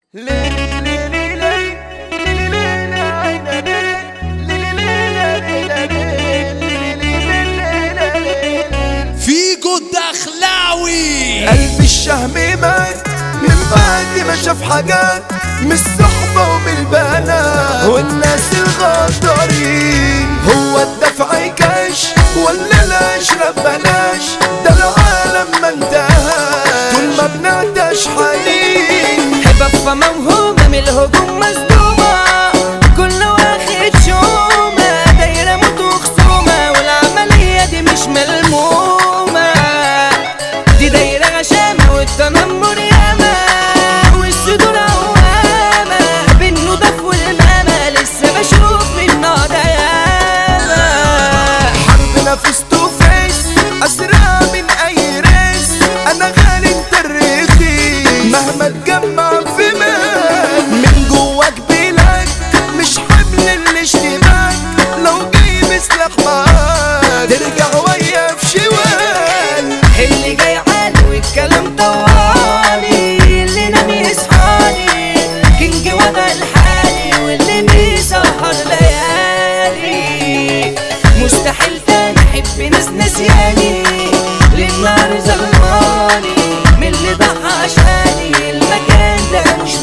فيجو الدخلاوي قلب الشهم مات من بعد ما شاف حاجات من الصحبة ومن البنات والناس الغدارين هو الدفع كاش ولا لا اشرب بلاش ده العالم ما انتهى طول ما بنعداش حنين بفة موهومة من الهجوم مصدومة كل واخد شومة دايرة موت وخصومة والعملية دي مش ملمومة دي دايرة غشامة والتنمر ياما والصدور عوامة بالندف والمامة لسه بشوف منها ده ياما حربنا فيس تو فيس اسرع من اي ريس انا غالي انت الرخيص مهما تجمع في مال من جواك بلاك مش حمل الاشتباك لو جاي بسلاح معاك ترجع ويا في شوال اللي جاي عالي والكلام طوالي اللي نام يصحاني كينج وضع الحالي واللي بيسهر ليالي مستحيل تاني احب ناس نسياني للنار ظلماني من اللي ضحى عشاني المكان ده مش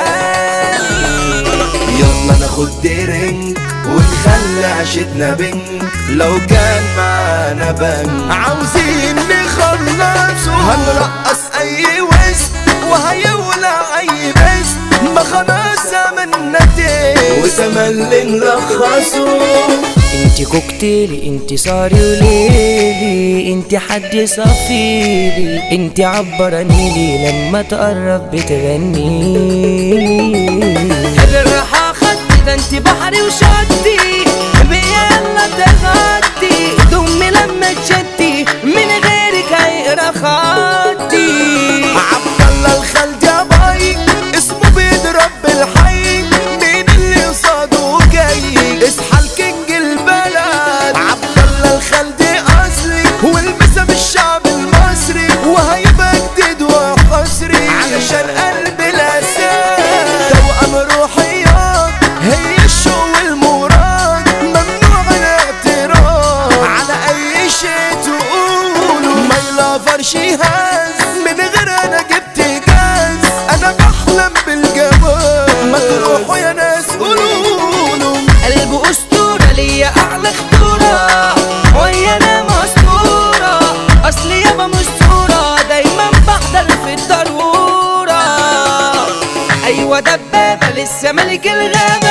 مكاني يلا ناخد درينج ونخلي عشتنا بنج لو كان معانا بنج عاوزين نخلصه هنرقص اي وسط وهيولع اي بس ما خلاص زمننا تيه وتملي نلخصه انت كوكتيلي انت ساري وليلي انت حد صفيلي انت عبرانيلي لما تقرب بتغنيلي الراحة خدتي ده انت بحري وشطي بيلا تغطي دمي لما تشتي من غيرك هيقرا خطي عبد الله الخالد يا باي اسمه بيضرب بالحي مين اللي قصاده جاي اصحى الكينج البلد عبد الله الخالد اصلي والمسا بالشعب المصري وهيبقى جديد وحصري علشان قلب الاسد توأم روحيات هي الشو والمراد ممنوع الاعتراض على اي شيء تقوله ما يلافرش هاز من غير انا جبت جاز انا بحلم بالجواز ما تروحوا يا ناس قولوا قلب أسطورة ليا أعلى خطورة ويا أنا مسطورة أصل يابا مسطورة دايما بحضر في الضرورة أيوة دبابة لسه ملك الغابة